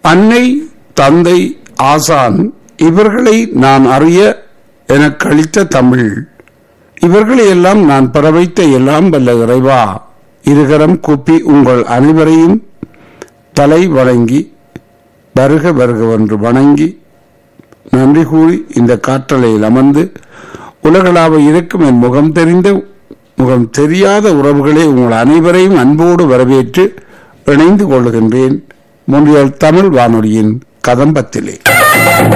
அன்னை தந்தை ஆசான் இவர்களை நான் அறிய எனக்கு அளித்த தமிழ் இவர்களை எல்லாம் நான் பெற வைத்த எல்லாம் வல்ல இறைவா இருகரம் கூப்பி உங்கள் அனைவரையும் தலை வணங்கி வருக வருகவென்று வணங்கி நன்றி கூறி இந்த காற்றலையில் அமர்ந்து உலகளாவ இருக்கும் என் முகம் தெரிந்த முகம் தெரியாத உறவுகளே உங்கள் அனைவரையும் அன்போடு வரவேற்று இணைந்து கொள்கின்றேன் முன்றியல் தமிழ் வானொலியின் கதம்பத்திலே